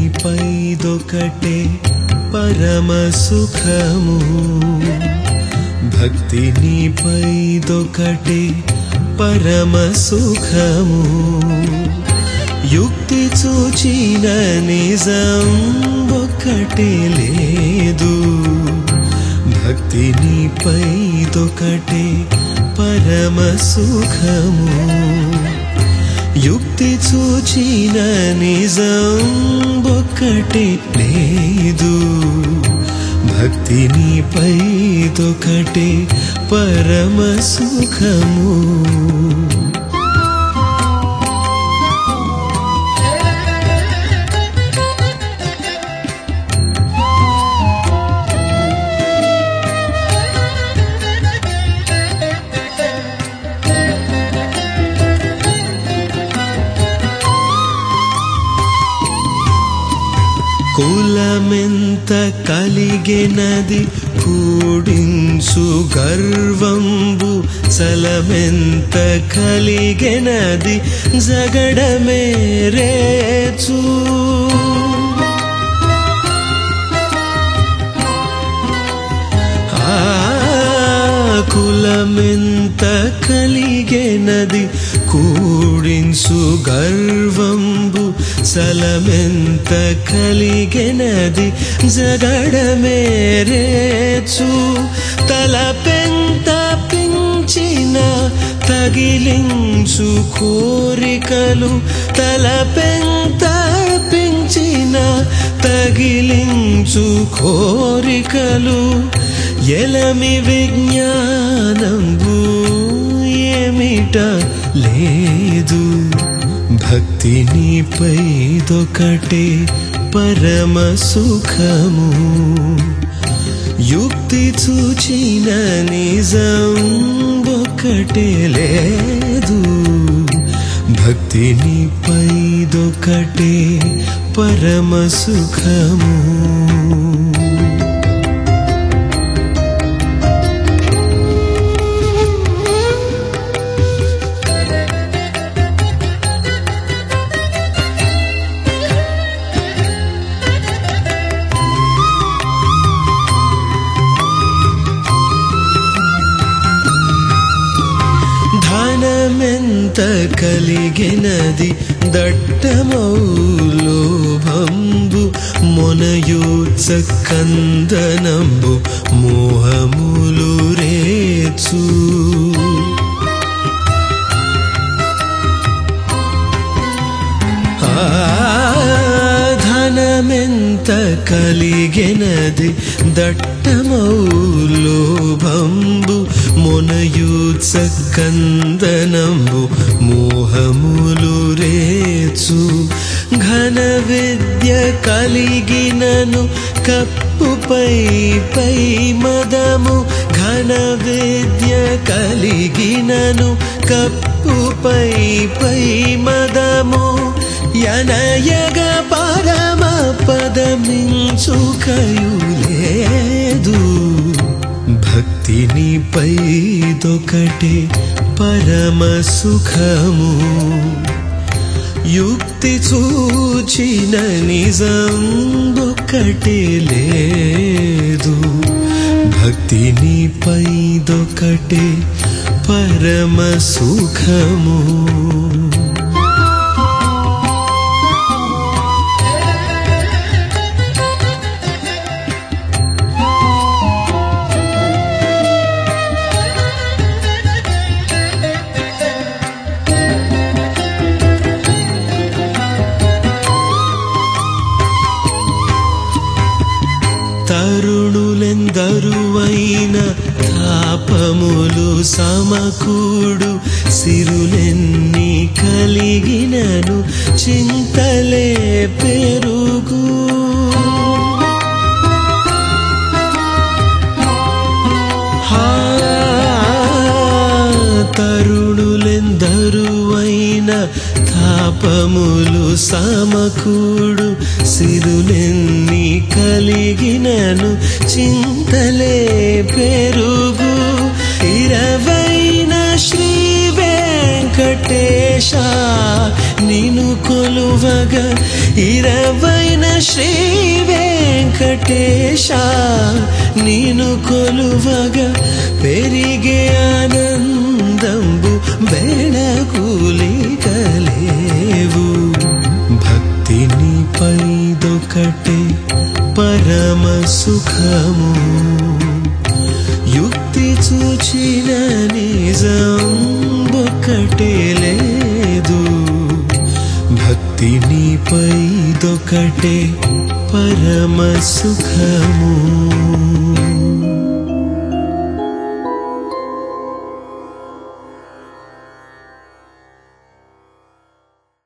నీపైదొకటే పరమ సుఖము భక్తి నీపైదొకటే పరమ సుఖము యుక్తి చూచిన నిజం ఒక్కటే లేదు భక్తి నీపైదొకటే పరమ సుఖము యుక్తి చూచిన నిజం ఒక్కటే లేదు భక్తి నీపైదొకటే పరమ సుఖము కులమెంత కలిగినది కూడించు గర్వంబు చలమెంత కలిగినది జగడమే రేచు ఆ కులమెంత కలిగినది కూడించు గర్వంబు చలమెంత కలిగినది జగడమే రేచు తలపెంత పించిన తగిలించు కోరికలు తలపెంత పించిన తగిలించు కోరికలు ఎలమి విజ్ఞానంబు ఏమిట లేదు భక్తి నీపైదొకటే పరమ సుఖము యుక్తి చూచిన నిజం ఒకటే లేదు భక్తి నీపైదొకటే పరమ సుఖము ధనమెంత కలిగినది దట్టమౌలోభంబు మొనయూత్స కందనంబు మోహములు రేచు ఆ ధనమెంత కలిగినది దట్టమౌలోభంబు మొనయూత్స కందనంబు మోహములు రేచు ఘన విద్య కలిగినను కప్పుపై పై మదము ఘన విద్య కలిగినను కప్పుపై పై మదము యనయగ పరమ పదమించుకయు లేదు భక్తి నీపైదొకటే పరమ సుఖము యుక్తి చూచిన నిజం ఒక్కటే లేదు భక్తి నీపైదొకటే పరమ సుఖము తరుణులెందరువైన తాపములు సమకూడు సిరులెన్ని కలిగినను చింతలే పెరుగు హా, తరుణులెందరువైన తాపములు సమకూడు సిరులెన్ని కలిగినను చింతలే పెరుగు ఇరవైన శ్రీ వెంకటేశ నిను కొలువగా ఇరవైన శ్రీ వెంకటేశ నేను కొలువగా పెరిగే ఆనందంబు బెళకులికలేవు భక్తిని పైదొకటే పరమ సుఖము యుక్తి చూచిన నిజం ఒక్కటే లేదు భక్తిని పైదొకటే పరమ సుఖము